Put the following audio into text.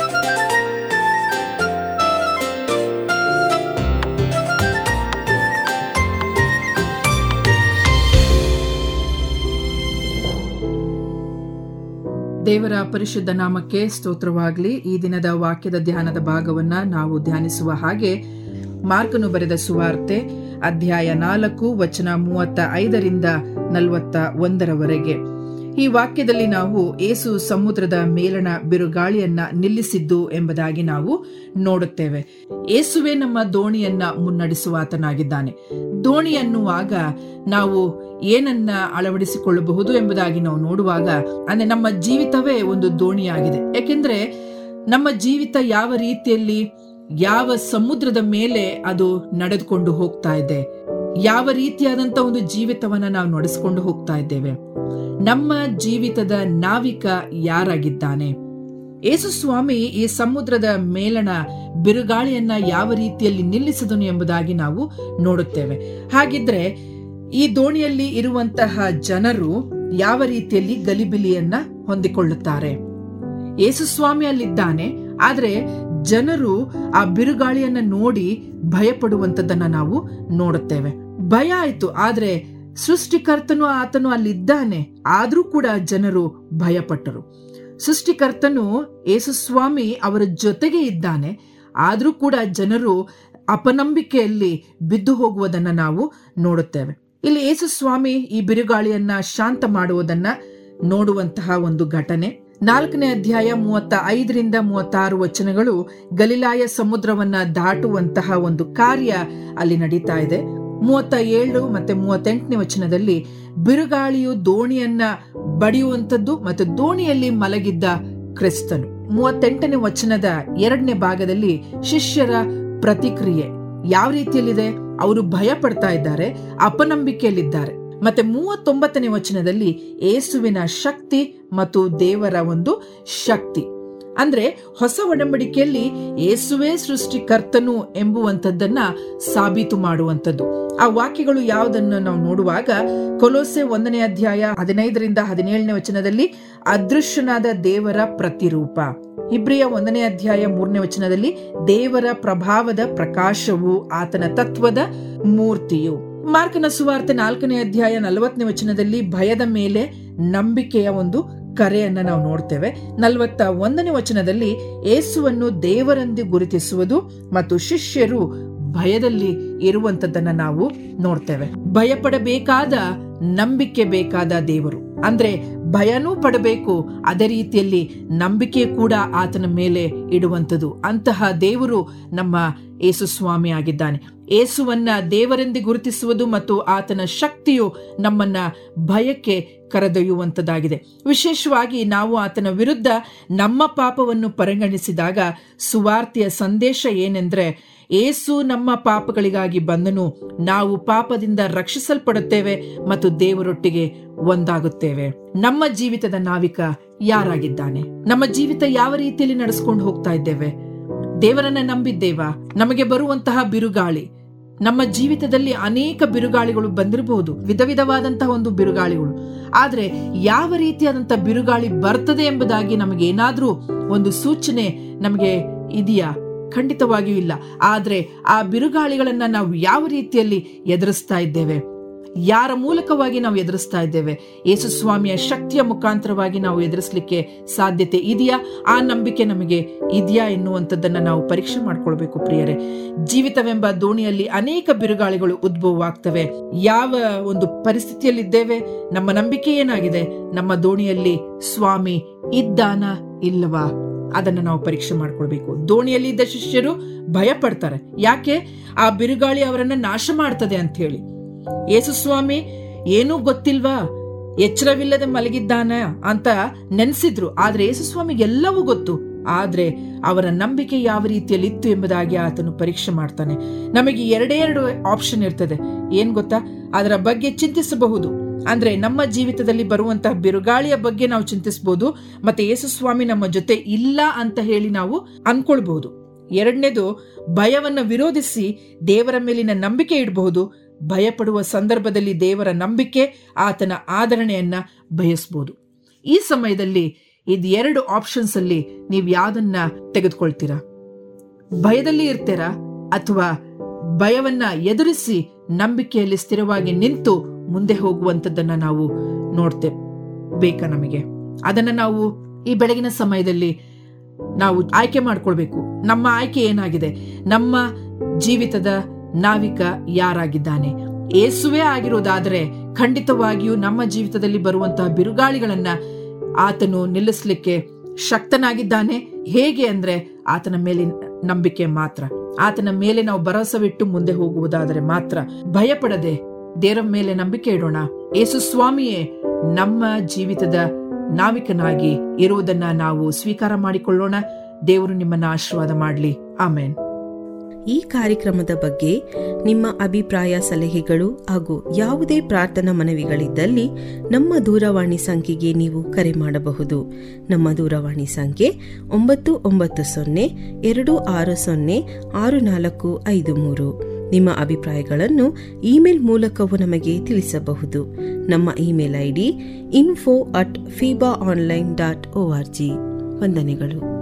ದೇವರ ಪರಿಶುದ್ಧ ನಾಮಕ್ಕೆ ಸ್ತೋತ್ರವಾಗಲಿ ಈ ದಿನದ ವಾಕ್ಯದ ಧ್ಯಾನದ ಭಾಗವನ್ನ ನಾವು ಧ್ಯಾನಿಸುವ ಹಾಗೆ ಮಾರ್ಕನು ಬರೆದ ಸುವಾರ್ತೆ ಅಧ್ಯಾಯ ನಾಲ್ಕು ವಚನ ಮೂವತ್ತ ಐದರಿಂದ ನಲವತ್ತ ಒಂದರವರೆಗೆ ಈ ವಾಕ್ಯದಲ್ಲಿ ನಾವು ಏಸು ಸಮುದ್ರದ ಮೇಲಣ ಬಿರುಗಾಳಿಯನ್ನ ನಿಲ್ಲಿಸಿದ್ದು ಎಂಬುದಾಗಿ ನಾವು ನೋಡುತ್ತೇವೆ ಏಸುವೆ ನಮ್ಮ ದೋಣಿಯನ್ನ ಮುನ್ನಡೆಸುವಾತನಾಗಿದ್ದಾನೆ ದೋಣಿ ಅನ್ನುವಾಗ ನಾವು ಏನನ್ನ ಅಳವಡಿಸಿಕೊಳ್ಳಬಹುದು ಎಂಬುದಾಗಿ ನಾವು ನೋಡುವಾಗ ಅಂದ್ರೆ ನಮ್ಮ ಜೀವಿತವೇ ಒಂದು ದೋಣಿಯಾಗಿದೆ ಯಾಕೆಂದ್ರೆ ನಮ್ಮ ಜೀವಿತ ಯಾವ ರೀತಿಯಲ್ಲಿ ಯಾವ ಸಮುದ್ರದ ಮೇಲೆ ಅದು ನಡೆದುಕೊಂಡು ಹೋಗ್ತಾ ಇದೆ ಯಾವ ರೀತಿಯಾದಂತ ಒಂದು ಜೀವಿತವನ್ನ ನಾವು ನಡೆಸ್ಕೊಂಡು ಹೋಗ್ತಾ ಇದ್ದೇವೆ ನಮ್ಮ ಜೀವಿತದ ನಾವಿಕ ಯಾರಾಗಿದ್ದಾನೆ ಯೇಸು ಸ್ವಾಮಿ ಈ ಸಮುದ್ರದ ಮೇಲಣ ಬಿರುಗಾಳಿಯನ್ನ ಯಾವ ರೀತಿಯಲ್ಲಿ ನಿಲ್ಲಿಸಿದನು ಎಂಬುದಾಗಿ ನಾವು ನೋಡುತ್ತೇವೆ ಹಾಗಿದ್ರೆ ಈ ದೋಣಿಯಲ್ಲಿ ಇರುವಂತಹ ಜನರು ಯಾವ ರೀತಿಯಲ್ಲಿ ಗಲಿಬಿಲಿಯನ್ನ ಹೊಂದಿಕೊಳ್ಳುತ್ತಾರೆ ಯೇಸು ಸ್ವಾಮಿ ಅಲ್ಲಿದ್ದಾನೆ ಆದ್ರೆ ಜನರು ಆ ಬಿರುಗಾಳಿಯನ್ನ ನೋಡಿ ಭಯಪಡುವಂತದನ್ನ ನಾವು ನೋಡುತ್ತೇವೆ ಭಯ ಆಯ್ತು ಆದ್ರೆ ಸೃಷ್ಟಿಕರ್ತನು ಆತನು ಅಲ್ಲಿದ್ದಾನೆ ಆದ್ರೂ ಕೂಡ ಜನರು ಭಯಪಟ್ಟರು ಸೃಷ್ಟಿಕರ್ತನು ಯೇಸುಸ್ವಾಮಿ ಅವರ ಜೊತೆಗೆ ಇದ್ದಾನೆ ಆದ್ರೂ ಕೂಡ ಜನರು ಅಪನಂಬಿಕೆಯಲ್ಲಿ ಬಿದ್ದು ಹೋಗುವುದನ್ನ ನಾವು ನೋಡುತ್ತೇವೆ ಇಲ್ಲಿ ಯೇಸುಸ್ವಾಮಿ ಈ ಬಿರುಗಾಳಿಯನ್ನ ಶಾಂತ ಮಾಡುವುದನ್ನ ನೋಡುವಂತಹ ಒಂದು ಘಟನೆ ನಾಲ್ಕನೇ ಅಧ್ಯಾಯ ಮೂವತ್ತ ಐದರಿಂದ ಮೂವತ್ತಾರು ವಚನಗಳು ಗಲಿಲಾಯ ಸಮುದ್ರವನ್ನ ದಾಟುವಂತಹ ಒಂದು ಕಾರ್ಯ ಅಲ್ಲಿ ನಡೀತಾ ಇದೆ ಮೂವತ್ತ ಏಳು ಮತ್ತೆ ಮೂವತ್ತೆಂಟನೇ ವಚನದಲ್ಲಿ ಬಿರುಗಾಳಿಯು ದೋಣಿಯನ್ನ ಬಡಿಯುವಂಥದ್ದು ಮತ್ತು ದೋಣಿಯಲ್ಲಿ ಮಲಗಿದ್ದ ಕ್ರಿಸ್ತನು ಮೂವತ್ತೆಂಟನೇ ವಚನದ ಎರಡನೇ ಭಾಗದಲ್ಲಿ ಶಿಷ್ಯರ ಪ್ರತಿಕ್ರಿಯೆ ಯಾವ ರೀತಿಯಲ್ಲಿದೆ ಅವರು ಭಯ ಪಡ್ತಾ ಇದ್ದಾರೆ ಅಪನಂಬಿಕೆಯಲ್ಲಿದ್ದಾರೆ ಮತ್ತೆ ಮೂವತ್ತೊಂಬತ್ತನೇ ವಚನದಲ್ಲಿ ಏಸುವಿನ ಶಕ್ತಿ ಮತ್ತು ದೇವರ ಒಂದು ಶಕ್ತಿ ಅಂದ್ರೆ ಹೊಸ ಒಡಂಬಡಿಕೆಯಲ್ಲಿ ಏಸುವೆ ಸೃಷ್ಟಿಕರ್ತನು ಎಂಬುವಂಥದ್ದನ್ನ ಸಾಬೀತು ಮಾಡುವಂಥದ್ದು ಆ ವಾಕ್ಯಗಳು ಯಾವುದನ್ನು ನಾವು ನೋಡುವಾಗ ಕೊಲೋಸೆ ಒಂದನೇ ಅಧ್ಯಾಯ ಹದಿನೈದರಿಂದ ಹದಿನೇಳನೇ ವಚನದಲ್ಲಿ ಅದೃಶ್ಯನಾದ ದೇವರ ಪ್ರತಿರೂಪ ಇಬ್ರಿಯ ಒಂದನೇ ಅಧ್ಯಾಯ ಮೂರನೇ ವಚನದಲ್ಲಿ ದೇವರ ಪ್ರಭಾವದ ಪ್ರಕಾಶವು ಆತನ ತತ್ವದ ಮೂರ್ತಿಯು ಮಾರ್ಕನ ಸುವಾರ್ತೆ ನಾಲ್ಕನೇ ಅಧ್ಯಾಯ ನಲವತ್ತನೇ ವಚನದಲ್ಲಿ ಭಯದ ಮೇಲೆ ನಂಬಿಕೆಯ ಒಂದು ಕರೆಯನ್ನ ನಾವು ನೋಡ್ತೇವೆ ನಲವತ್ತ ಒಂದನೇ ವಚನದಲ್ಲಿ ಏಸುವನ್ನು ದೇವರೆಂದು ಗುರುತಿಸುವುದು ಮತ್ತು ಶಿಷ್ಯರು ಭಯದಲ್ಲಿ ಇರುವಂತದ್ದನ್ನ ನಾವು ನೋಡ್ತೇವೆ ಭಯಪಡಬೇಕಾದ ನಂಬಿಕೆ ಬೇಕಾದ ದೇವರು ಅಂದ್ರೆ ಭಯನೂ ಪಡಬೇಕು ಅದೇ ರೀತಿಯಲ್ಲಿ ನಂಬಿಕೆ ಕೂಡ ಆತನ ಮೇಲೆ ಇಡುವಂಥದ್ದು ಅಂತಹ ದೇವರು ನಮ್ಮ ಏಸು ಸ್ವಾಮಿ ಆಗಿದ್ದಾನೆ ಏಸುವನ್ನ ದೇವರೆಂದು ಗುರುತಿಸುವುದು ಮತ್ತು ಆತನ ಶಕ್ತಿಯು ನಮ್ಮನ್ನ ಭಯಕ್ಕೆ ಕರೆದೊಯ್ಯುವಂಥದ್ದಾಗಿದೆ ವಿಶೇಷವಾಗಿ ನಾವು ಆತನ ವಿರುದ್ಧ ನಮ್ಮ ಪಾಪವನ್ನು ಪರಿಗಣಿಸಿದಾಗ ಸುವಾರ್ತೆಯ ಸಂದೇಶ ಏನೆಂದ್ರೆ ಏಸು ನಮ್ಮ ಪಾಪಗಳಿಗಾಗಿ ಬಂದನು ನಾವು ಪಾಪದಿಂದ ರಕ್ಷಿಸಲ್ಪಡುತ್ತೇವೆ ಮತ್ತು ದೇವರೊಟ್ಟಿಗೆ ಒಂದಾಗುತ್ತೇವೆ ನಮ್ಮ ಜೀವಿತದ ನಾವಿಕ ಯಾರಾಗಿದ್ದಾನೆ ನಮ್ಮ ಜೀವಿತ ಯಾವ ರೀತಿಯಲ್ಲಿ ನಡೆಸ್ಕೊಂಡು ಹೋಗ್ತಾ ಇದ್ದೇವೆ ದೇವರನ್ನ ನಂಬಿದ್ದೇವಾ ನಮಗೆ ಬರುವಂತಹ ಬಿರುಗಾಳಿ ನಮ್ಮ ಜೀವಿತದಲ್ಲಿ ಅನೇಕ ಬಿರುಗಾಳಿಗಳು ಬಂದಿರಬಹುದು ವಿಧ ವಿಧವಾದಂತಹ ಒಂದು ಬಿರುಗಾಳಿಗಳು ಆದ್ರೆ ಯಾವ ರೀತಿಯಾದಂತಹ ಬಿರುಗಾಳಿ ಬರ್ತದೆ ಎಂಬುದಾಗಿ ನಮಗೆ ಏನಾದ್ರೂ ಒಂದು ಸೂಚನೆ ನಮಗೆ ಇದೆಯಾ ಖಂಡಿತವಾಗಿಯೂ ಇಲ್ಲ ಆದ್ರೆ ಆ ಬಿರುಗಾಳಿಗಳನ್ನ ನಾವು ಯಾವ ರೀತಿಯಲ್ಲಿ ಎದುರಿಸ್ತಾ ಇದ್ದೇವೆ ಯಾರ ಮೂಲಕವಾಗಿ ನಾವು ಎದುರಿಸ್ತಾ ಇದ್ದೇವೆ ಯೇಸು ಸ್ವಾಮಿಯ ಶಕ್ತಿಯ ಮುಖಾಂತರವಾಗಿ ನಾವು ಎದುರಿಸಲಿಕ್ಕೆ ಸಾಧ್ಯತೆ ಇದೆಯಾ ಆ ನಂಬಿಕೆ ನಮಗೆ ಇದೆಯಾ ಎನ್ನುವಂಥದ್ದನ್ನ ನಾವು ಪರೀಕ್ಷೆ ಮಾಡ್ಕೊಳ್ಬೇಕು ಪ್ರಿಯರೇ ಜೀವಿತವೆಂಬ ದೋಣಿಯಲ್ಲಿ ಅನೇಕ ಬಿರುಗಾಳಿಗಳು ಉದ್ಭವವಾಗ್ತವೆ ಯಾವ ಒಂದು ಪರಿಸ್ಥಿತಿಯಲ್ಲಿದ್ದೇವೆ ನಮ್ಮ ನಂಬಿಕೆ ಏನಾಗಿದೆ ನಮ್ಮ ದೋಣಿಯಲ್ಲಿ ಸ್ವಾಮಿ ಇದ್ದಾನ ಇಲ್ಲವಾ ಅದನ್ನ ನಾವು ಪರೀಕ್ಷೆ ಮಾಡ್ಕೊಳ್ಬೇಕು ದೋಣಿಯಲ್ಲಿ ಇದ್ದ ಶಿಷ್ಯರು ಭಯ ಪಡ್ತಾರೆ ಯಾಕೆ ಆ ಬಿರುಗಾಳಿ ಅವರನ್ನ ನಾಶ ಮಾಡ್ತದೆ ಅಂತ ಹೇಳಿ ಯೇಸುಸ್ವಾಮಿ ಏನೂ ಗೊತ್ತಿಲ್ವಾ ಎಚ್ಚರವಿಲ್ಲದೆ ಮಲಗಿದ್ದಾನ ಅಂತ ನೆನೆಸಿದ್ರು ಆದ್ರೆ ಯೇಸುಸ್ವಾಮಿಗೆ ಎಲ್ಲವೂ ಗೊತ್ತು ಆದ್ರೆ ಅವರ ನಂಬಿಕೆ ಯಾವ ರೀತಿಯಲ್ಲಿ ಇತ್ತು ಎಂಬುದಾಗಿ ಆತನು ಪರೀಕ್ಷೆ ಮಾಡ್ತಾನೆ ನಮಗೆ ಎರಡೇ ಎರಡು ಆಪ್ಷನ್ ಇರ್ತದೆ ಏನ್ ಗೊತ್ತಾ ಅದರ ಬಗ್ಗೆ ಚಿಂತಿಸಬಹುದು ಅಂದ್ರೆ ನಮ್ಮ ಜೀವಿತದಲ್ಲಿ ಬರುವಂತಹ ಬಿರುಗಾಳಿಯ ಬಗ್ಗೆ ನಾವು ಚಿಂತಿಸಬಹುದು ಮತ್ತೆ ಯೇಸುಸ್ವಾಮಿ ನಮ್ಮ ಜೊತೆ ಇಲ್ಲ ಅಂತ ಹೇಳಿ ನಾವು ಅನ್ಕೊಳ್ಬಹುದು ಎರಡನೇದು ಭಯವನ್ನ ವಿರೋಧಿಸಿ ದೇವರ ಮೇಲಿನ ನಂಬಿಕೆ ಇಡಬಹುದು ಭಯಪಡುವ ಸಂದರ್ಭದಲ್ಲಿ ದೇವರ ನಂಬಿಕೆ ಆತನ ಆದರಣೆಯನ್ನ ಬಯಸ್ಬೋದು ಈ ಸಮಯದಲ್ಲಿ ಇದ್ ಎರಡು ಆಪ್ಷನ್ಸ್ ಅಲ್ಲಿ ನೀವು ಯಾವ್ದನ್ನ ತೆಗೆದುಕೊಳ್ತೀರಾ ಭಯದಲ್ಲಿ ಇರ್ತೀರಾ ಅಥವಾ ಭಯವನ್ನ ಎದುರಿಸಿ ನಂಬಿಕೆಯಲ್ಲಿ ಸ್ಥಿರವಾಗಿ ನಿಂತು ಮುಂದೆ ಹೋಗುವಂತದ್ದನ್ನ ನಾವು ನೋಡ್ತೇವೆ ಬೇಕಾ ನಮಗೆ ಅದನ್ನ ನಾವು ಈ ಬೆಳಗಿನ ಸಮಯದಲ್ಲಿ ನಾವು ಆಯ್ಕೆ ಮಾಡ್ಕೊಳ್ಬೇಕು ನಮ್ಮ ಆಯ್ಕೆ ಏನಾಗಿದೆ ನಮ್ಮ ಜೀವಿತದ ನಾವಿಕ ಯಾರಾಗಿದ್ದಾನೆ ಏಸುವೆ ಆಗಿರೋದಾದರೆ ಖಂಡಿತವಾಗಿಯೂ ನಮ್ಮ ಜೀವಿತದಲ್ಲಿ ಬರುವಂತಹ ಬಿರುಗಾಳಿಗಳನ್ನ ಆತನು ನಿಲ್ಲಿಸ್ಲಿಕ್ಕೆ ಶಕ್ತನಾಗಿದ್ದಾನೆ ಹೇಗೆ ಅಂದ್ರೆ ಆತನ ಮೇಲೆ ನಂಬಿಕೆ ಮಾತ್ರ ಆತನ ಮೇಲೆ ನಾವು ಭರವಸವಿಟ್ಟು ಮುಂದೆ ಹೋಗುವುದಾದರೆ ಮಾತ್ರ ಭಯಪಡದೆ ದೇವರ ಮೇಲೆ ನಂಬಿಕೆ ಇಡೋಣ ಯೇಸು ಸ್ವಾಮಿಯೇ ನಮ್ಮ ಜೀವಿತದ ನಾವಿಕನಾಗಿ ಇರುವುದನ್ನ ನಾವು ಸ್ವೀಕಾರ ಮಾಡಿಕೊಳ್ಳೋಣ ದೇವರು ನಿಮ್ಮನ್ನ ಆಶೀರ್ವಾದ ಮಾಡಲಿ ಆಮೇನ್ ಈ ಕಾರ್ಯಕ್ರಮದ ಬಗ್ಗೆ ನಿಮ್ಮ ಅಭಿಪ್ರಾಯ ಸಲಹೆಗಳು ಹಾಗೂ ಯಾವುದೇ ಪ್ರಾರ್ಥನಾ ಮನವಿಗಳಿದ್ದಲ್ಲಿ ನಮ್ಮ ದೂರವಾಣಿ ಸಂಖ್ಯೆಗೆ ನೀವು ಕರೆ ಮಾಡಬಹುದು ನಮ್ಮ ದೂರವಾಣಿ ಸಂಖ್ಯೆ ಒಂಬತ್ತು ಒಂಬತ್ತು ಸೊನ್ನೆ ಎರಡು ಆರು ಸೊನ್ನೆ ಆರು ನಾಲ್ಕು ಐದು ಮೂರು ನಿಮ್ಮ ಅಭಿಪ್ರಾಯಗಳನ್ನು ಇಮೇಲ್ ಮೂಲಕವೂ ನಮಗೆ ತಿಳಿಸಬಹುದು ನಮ್ಮ email ID info at fiba online dot O R G ವಂದನೆಗಳು